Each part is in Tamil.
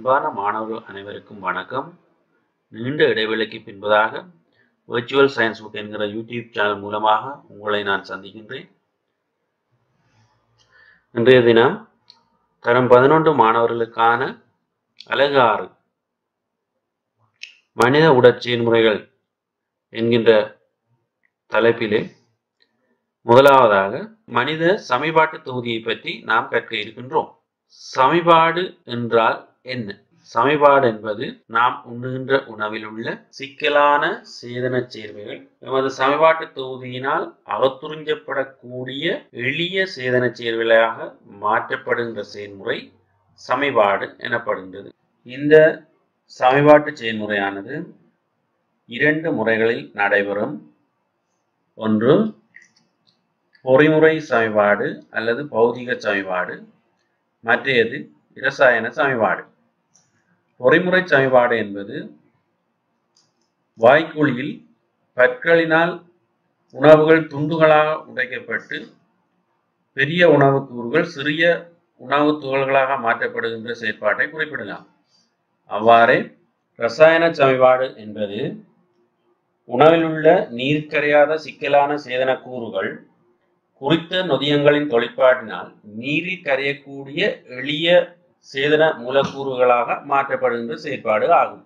அன்பான மாணவர்கள் அனைவருக்கும் வணக்கம் நீண்ட இடைவேளைக்கு பின்பதாக விர்ச்சுவல் சயின்ஸ் புக் என்கிற யூடியூப் சேனல் மூலமாக உங்களை நான் சந்திக்கின்றேன் இன்றைய தினம் தரம் பதினொன்று மாணவர்களுக்கான அழகு ஆறு மனித உடற்செயல்முறைகள் என்கின்ற தலைப்பிலே முதலாவதாக மனித சமீபாட்டு தொகுதியை பற்றி நாம் கற்க இருக்கின்றோம் சமீபாடு என்றால் என்ன சமீபாடு என்பது நாம் உண்ணுகின்ற உணவில் உள்ள சிக்கலான சேதன சேர்வைகள் நமது சமீபாட்டு தொகுதியினால் அகத்துறிஞ்சப்படக்கூடிய எளிய சேதன சேர்வைகளாக மாற்றப்படுகின்ற செயல்முறை சமீபாடு எனப்படுகின்றது இந்த சமீபாட்டு செயல்முறையானது இரண்டு முறைகளில் நடைபெறும் ஒன்று பொறிமுறை சமீபாடு அல்லது பௌதிக சமீபாடு மற்றையது இரசாயன சமீபாடு பொறிமுறை சமீபாடு என்பது வாய்க்குழியில் பற்களினால் உணவுகள் துண்டுகளாக உடைக்கப்பட்டு பெரிய உணவுக் கூறுகள் சிறிய உணவுத் துகள்களாக மாற்றப்படுகின்ற செயற்பாட்டை குறிப்பிடலாம் அவ்வாறே ரசாயன சமீபாடு என்பது உணவில் உள்ள நீர் கரையாத சிக்கலான சேதன கூறுகள் குறித்த நொதியங்களின் தொழிற்பாட்டினால் நீரில் கரையக்கூடிய எளிய சேதன மூலக்கூறுகளாக மாற்றப்படுகின்ற செயற்பாடு ஆகும்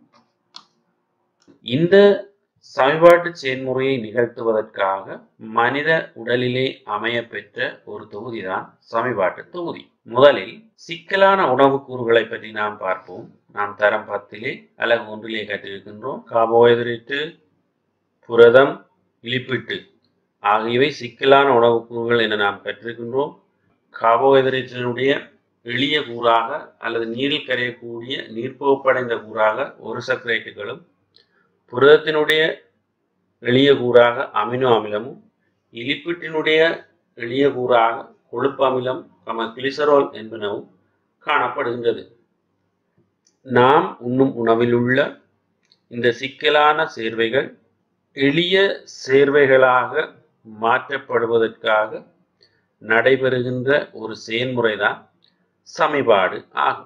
இந்த சமீபாட்டு செயல்முறையை நிகழ்த்துவதற்காக மனித உடலிலே அமைய பெற்ற ஒரு தொகுதிதான் சமீபாட்டு தொகுதி முதலில் சிக்கலான உணவுக் கூறுகளை பற்றி நாம் பார்ப்போம் நாம் தரம் பத்திலே அலகு ஒன்றிலே கற்றிருக்கின்றோம் கார்போஹைட்ரேட்டு புரதம் இலிப்பிட்டு ஆகியவை சிக்கலான உணவுக் கூறுகள் என நாம் பெற்றிருக்கின்றோம் கார்போஹைட்ரேட்டினுடைய எளிய கூறாக அல்லது நீரில் கரையக்கூடிய நீர்ப்பகுப்படைந்த கூறாக ஒரு சர்க்கரேட்டுகளும் புரதத்தினுடைய எளிய கூறாக அமினோ அமிலமும் இலிப்பிட்டினுடைய எளிய கூறாக கொழுப்பு அமிலம் கம கிளிசரோல் என்பனவும் காணப்படுகின்றது நாம் உண்ணும் உணவில் உள்ள இந்த சிக்கலான சேர்வைகள் எளிய சேர்வைகளாக மாற்றப்படுவதற்காக நடைபெறுகின்ற ஒரு செயல்முறைதான் சமீபாடு ஆகும்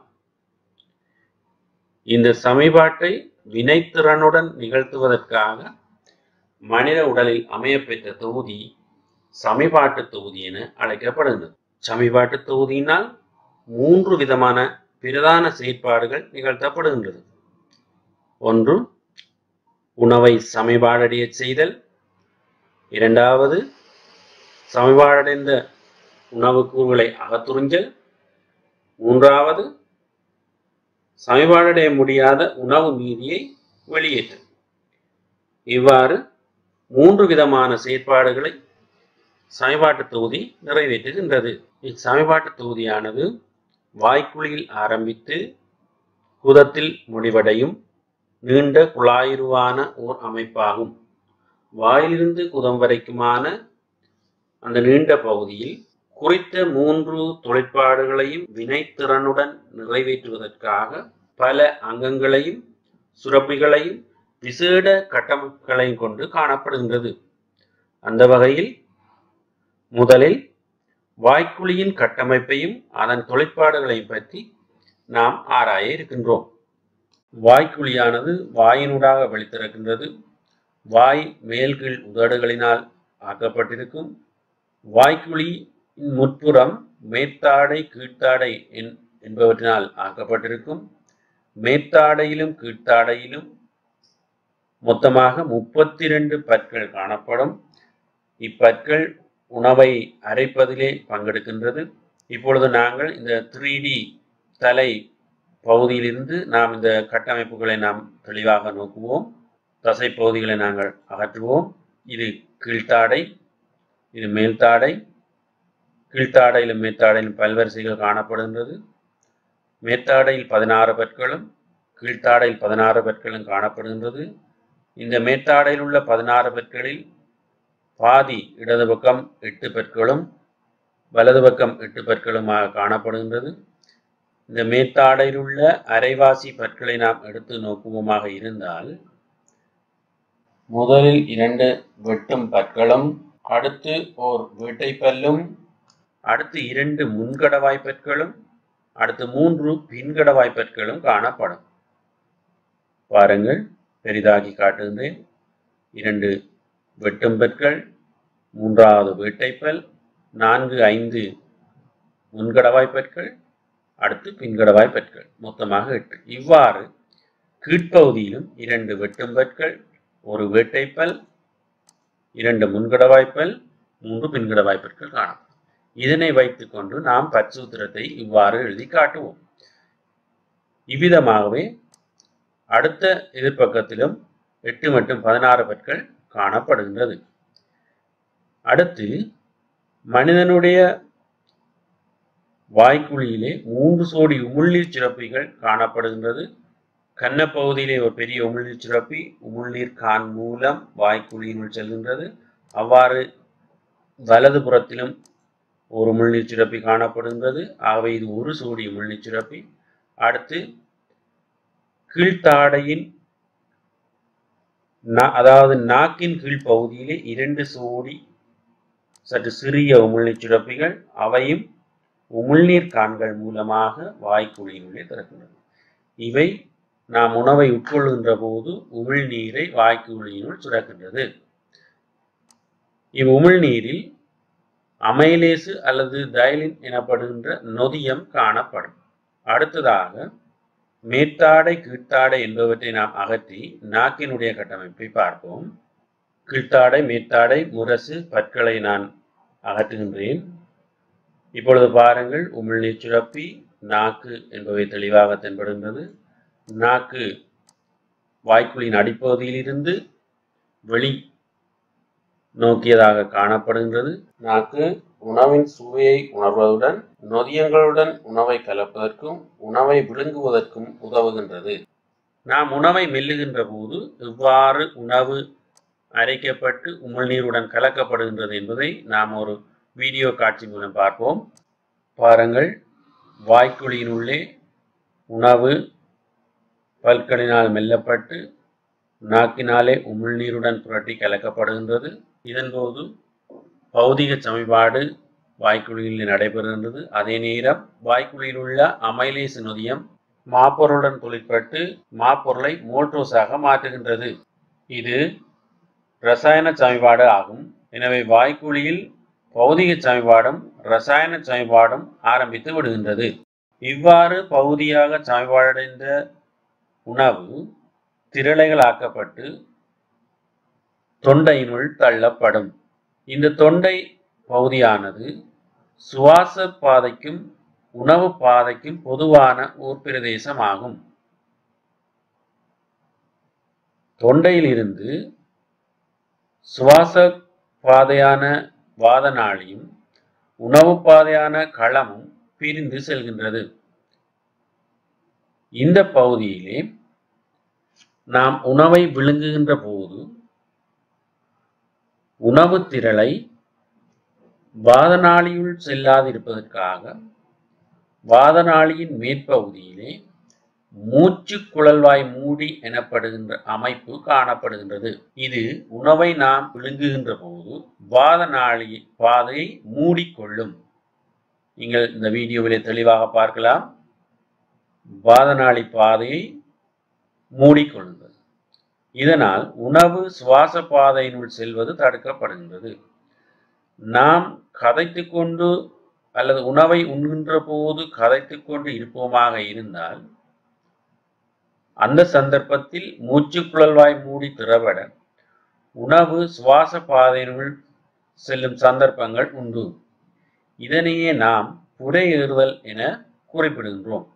இந்த சமீபாட்டை வினைத்திறனுடன் நிகழ்த்துவதற்காக மனித உடலில் அமையப்பெற்ற தொகுதி சமீபாட்டு தொகுதி என அழைக்கப்படுகிறது சமீபாட்டு தொகுதியினால் மூன்று விதமான பிரதான செயற்பாடுகள் நிகழ்த்தப்படுகின்றது ஒன்று உணவை சமீபாடடைய செய்தல் இரண்டாவது சமீபாடடைந்த உணவுக் கூறுகளை அகத்துறிஞ்சல் மூன்றாவது சமீபாடடைய முடியாத உணவு மீதியை வெளியேற்றல் இவ்வாறு மூன்று விதமான செயற்பாடுகளை சமீபாட்டு தொகுதி நிறைவேற்றுகின்றது இச்சமீபாட்டு தொகுதியானது வாய்க்குழியில் ஆரம்பித்து குதத்தில் முடிவடையும் நீண்ட குழாயுருவான ஓர் அமைப்பாகும் வாயிலிருந்து குதம் வரைக்குமான அந்த நீண்ட பகுதியில் குறித்த மூன்று தொழிற்பாடுகளையும் வினைத்திறனுடன் நிறைவேற்றுவதற்காக பல அங்கங்களையும் சுரப்பிகளையும் விசேட கட்டமைப்புகளையும் கொண்டு காணப்படுகின்றது அந்த வகையில் முதலில் வாய்க்குழியின் கட்டமைப்பையும் அதன் தொழிற்பாடுகளையும் பற்றி நாம் ஆராய இருக்கின்றோம் வாய்க்குழியானது வாயினூடாக வெளித்திறக்கின்றது வாய் மேல்கீழ் உதடுகளினால் ஆக்கப்பட்டிருக்கும் வாய்க்குழி முற்புறம் மேற்தாடை கீழ்த்தாடை என்பவற்றினால் ஆக்கப்பட்டிருக்கும் மேற்தாடையிலும் கீழ்த்தாடையிலும் மொத்தமாக முப்பத்தி இரண்டு பற்கள் காணப்படும் இப்பற்கள் உணவை அரைப்பதிலே பங்கெடுக்கின்றது இப்பொழுது நாங்கள் இந்த த்ரீ டி தலை பகுதியிலிருந்து நாம் இந்த கட்டமைப்புகளை நாம் தெளிவாக நோக்குவோம் தசை பகுதிகளை நாங்கள் அகற்றுவோம் இது கீழ்த்தாடை இது மேல்தாடை கீழ்த்தாடையிலும் மேற்தாடையிலும் பல்வரிசைகள் காணப்படுகின்றது மேற்தாடையில் பதினாறு பற்களும் கீழ்த்தாடையில் பதினாறு பற்களும் காணப்படுகின்றது இந்த மேற்தாடையில் உள்ள பதினாறு பற்களில் பாதி இடது பக்கம் எட்டு பற்களும் வலது பக்கம் எட்டு பற்களுமாக காணப்படுகின்றது இந்த மேற்தாடையில் உள்ள அரைவாசி பற்களை நாம் எடுத்து நோக்குவோமாக இருந்தால் முதலில் இரண்டு வெட்டும் பற்களும் அடுத்து ஓர் வேட்டை பல்லும் அடுத்து இரண்டு முன்கடவாய் பற்களும் அடுத்து மூன்று பின்கடவாய் பற்களும் காணப்படும் பாருங்கள் பெரிதாக்கி காட்டுகின்றேன் இரண்டு வெட்டும் பற்கள் மூன்றாவது வேட்டைப்பல் நான்கு ஐந்து முன்கடவாய் பற்கள் அடுத்து பின்கடவாய் பற்கள் மொத்தமாக எட்டு இவ்வாறு கீழ்ப்பகுதியிலும் இரண்டு வெட்டும் பற்கள் ஒரு வேட்டைப்பல் இரண்டு முன்கடவாய்ப்பல் மூன்று பின்கடவாய்ப்பற்கள் காணும் இதனை வைத்துக்கொண்டு நாம் பற்சூத்திரத்தை இவ்வாறு எழுதி காட்டுவோம் இவ்விதமாகவே அடுத்த எதிர்ப்பக்கத்திலும் எட்டு மற்றும் பதினாறு பற்கள் காணப்படுகின்றது அடுத்து மனிதனுடைய வாய்க்குழியிலே மூன்று சோடி உமிழ்நீர் சுரப்பிகள் காணப்படுகின்றது கன்னப்பகுதியிலே ஒரு பெரிய உமிழ்நீர் சுரப்பி உமிழ்நீர் கான் மூலம் வாய்க்குழியினுள் செல்கின்றது அவ்வாறு வலது புறத்திலும் ஒரு உமிழ்நீர் சுரப்பி காணப்படுகின்றது ஆகவே இது ஒரு சோடி உமிழ்நீர் சுரப்பி அடுத்து கீழ்த்தாடையின் நா- அதாவது நாக்கின் கீழ் பகுதியிலே இரண்டு சோடி சற்று சிறிய உமிழ்நீர் சுரப்பிகள் அவையும் உமிழ்நீர் கான்கள் மூலமாக வாய்க்குழியினுள்ளே திறக்கின்றன இவை நாம் உணவை உட்கொள்கின்ற போது உமிழ்நீரை வாய்க்குழியினுள் சுரக்கின்றது இவ் உமிழ்நீரில் அமைலேசு அல்லது தைலின் எனப்படுகின்ற நொதியம் காணப்படும் அடுத்ததாக மேற்தாடை கீழ்த்தாடை என்பவற்றை நாம் அகற்றி நாக்கினுடைய கட்டமைப்பை பார்ப்போம் கீழ்த்தாடை மேற்தாடை முரசு பற்களை நான் அகற்றுகின்றேன் இப்பொழுது பாருங்கள் உமிழ்நீர் சுரப்பி நாக்கு என்பவை தெளிவாக தென்படுகின்றது நாக்கு வாய்க்குழியின் அடிப்பகுதியிலிருந்து வெளி நோக்கியதாக காணப்படுகின்றது நாக்கு உணவின் சுவையை உணர்வதுடன் நொதியங்களுடன் உணவை கலப்பதற்கும் உணவை விழுங்குவதற்கும் உதவுகின்றது நாம் உணவை மெல்லுகின்ற போது எவ்வாறு உணவு அரைக்கப்பட்டு உமிழ்நீருடன் கலக்கப்படுகின்றது என்பதை நாம் ஒரு வீடியோ காட்சி மூலம் பார்ப்போம் பாருங்கள் வாய்க்குழியினுள்ளே உணவு பற்களினால் மெல்லப்பட்டு நாக்கினாலே உமிழ்நீருடன் புரட்டி கலக்கப்படுகின்றது இதன்போது பௌதிக சமன்பாடு வாய்க்குழியில் நடைபெறுகின்றது அதே நேரம் வாய்க்குழியில் உள்ள அமைலேசு நொதியம் மாப்பொருளுடன் தொழிற்பட்டு மாப்பொருளை மோல்டோஸாக மாற்றுகின்றது இது ரசாயன சமன்பாடு ஆகும் எனவே வாய்க்குழியில் பௌதிக சமன்பாடும் ரசாயன சமன்பாடும் ஆரம்பித்து விடுகின்றது இவ்வாறு பகுதியாக சமன்பாடடைந்த உணவு திரளைகளாக்கப்பட்டு தொண்டையினுள் தள்ளப்படும் இந்த தொண்டை பகுதியானது சுவாச பாதைக்கும் உணவு பாதைக்கும் பொதுவான ஓர் பிரதேசமாகும் தொண்டையிலிருந்து சுவாச பாதையான வாதநாளியும் உணவு பாதையான களமும் பிரிந்து செல்கின்றது இந்த பகுதியிலே நாம் உணவை விழுங்குகின்ற போது உணவு திரளை வாதநாளியுள் செல்லாதிருப்பதற்காக வாதநாளியின் மேற்பகுதியிலே மூச்சு குழல்வாய் மூடி எனப்படுகின்ற அமைப்பு காணப்படுகின்றது இது உணவை நாம் விழுங்குகின்ற போது வாதநாளி பாதையை மூடிக்கொள்ளும் நீங்கள் இந்த வீடியோவிலே தெளிவாக பார்க்கலாம் வாதநாளி பாதையை மூடிக்கொள்ளுங்கள் இதனால் உணவு சுவாச பாதையினுள் செல்வது தடுக்கப்படுகின்றது நாம் கதைத்துக் கொண்டு அல்லது உணவை உண்கின்ற போது கதைத்துக் கொண்டு இருப்போமாக இருந்தால் அந்த சந்தர்ப்பத்தில் மூச்சுக்குழல்வாய் மூடி திறபட உணவு சுவாச பாதையினுள் செல்லும் சந்தர்ப்பங்கள் உண்டு இதனையே நாம் புரையேறுதல் என குறிப்பிடுகின்றோம்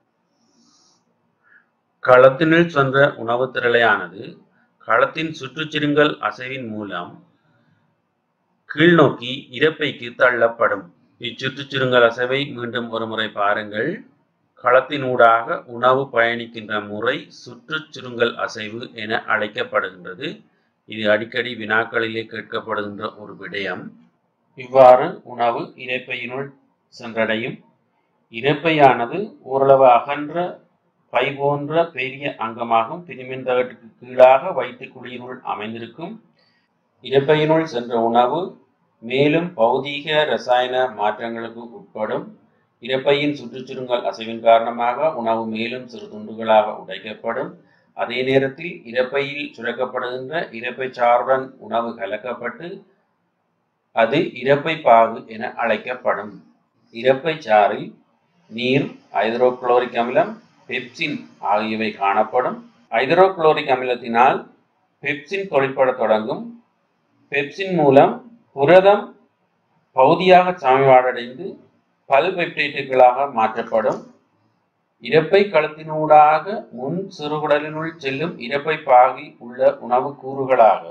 களத்தினுள் சென்ற உணவு திரளையானது களத்தின் சுற்றுச்சிருங்கல் அசைவின் மூலம் கீழ்நோக்கி இறப்பைக்கு தள்ளப்படும் இச்சுற்றுச்சுருங்கல் அசைவை மீண்டும் ஒருமுறை பாருங்கள் களத்தினூடாக உணவு பயணிக்கின்ற முறை சுற்றுச்சுருங்கல் அசைவு என அழைக்கப்படுகின்றது இது அடிக்கடி வினாக்களிலே கேட்கப்படுகின்ற ஒரு விடயம் இவ்வாறு உணவு இரைப்பையினுள் சென்றடையும் இரைப்பையானது ஓரளவு அகன்ற பை போன்ற பெரிய அங்கமாகும் பிரிமின் தகட்டுக்கு கீழாக வயிற்று குழியினுள் அமைந்திருக்கும் இரைப்பையினுள் சென்ற உணவு மேலும் பௌதீக ரசாயன மாற்றங்களுக்கு உட்படும் இறப்பையின் சுற்றுச்சுருங்கல் அசைவின் காரணமாக உணவு மேலும் சிறு துண்டுகளாக உடைக்கப்படும் அதே நேரத்தில் இறப்பையில் சுரக்கப்படுகின்ற இறப்பை சாறுடன் உணவு கலக்கப்பட்டு அது இறப்பை பாகு என அழைக்கப்படும் இறப்பை சாறில் நீர் ஹைட்ரோகுளோரிக் அமிலம் பெப்சின் ஆகியவை காணப்படும் ஹைட்ரோகுளோரிக் அமிலத்தினால் பெப்சின் தொழிற்பட தொடங்கும் பெப்சின் மூலம் புரதம் பகுதியாக சமன்பாடடைந்து பல்பெப்டைட்டுகளாக மாற்றப்படும் இறப்பை களத்தினூடாக முன் சிறுகுடலினுள் செல்லும் இறப்பை பாகில் உள்ள உணவு கூறுகளாக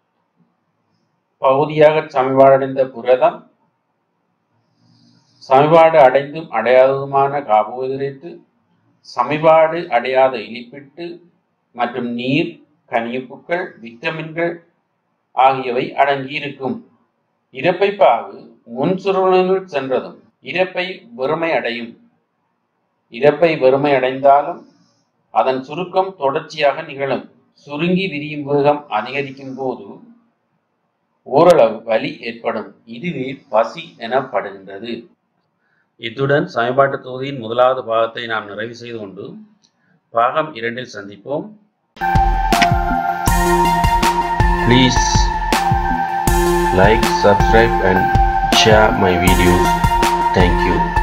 பகுதியாக சமன்பாடடைந்த புரதம் சமன்பாடு அடைந்தும் அடையாததுமான கார்போஹைட்ரேட்டு சமன்பாடு அடையாத இலிப்பிட்டு மற்றும் நீர் கனியுப்புக்கள் விட்டமின்கள் ஆகியவை அடங்கியிருக்கும் இறப்பை பாகு முன் சுருளினுள் சென்றதும் இறப்பை வெறுமை அடையும் இறப்பை வெறுமை அடைந்தாலும் அதன் சுருக்கம் தொடர்ச்சியாக நிகழும் சுருங்கி விரியும் வேகம் அதிகரிக்கும் போது ஓரளவு வலி ஏற்படும் இதுவே பசி எனப்படுகின்றது இத்துடன் சமன்பாட்டு தொகுதியின் முதலாவது பாகத்தை நாம் நிறைவு செய்து கொண்டு பாகம் இரண்டில் சந்திப்போம் Please like, subscribe and share my videos. Thank you.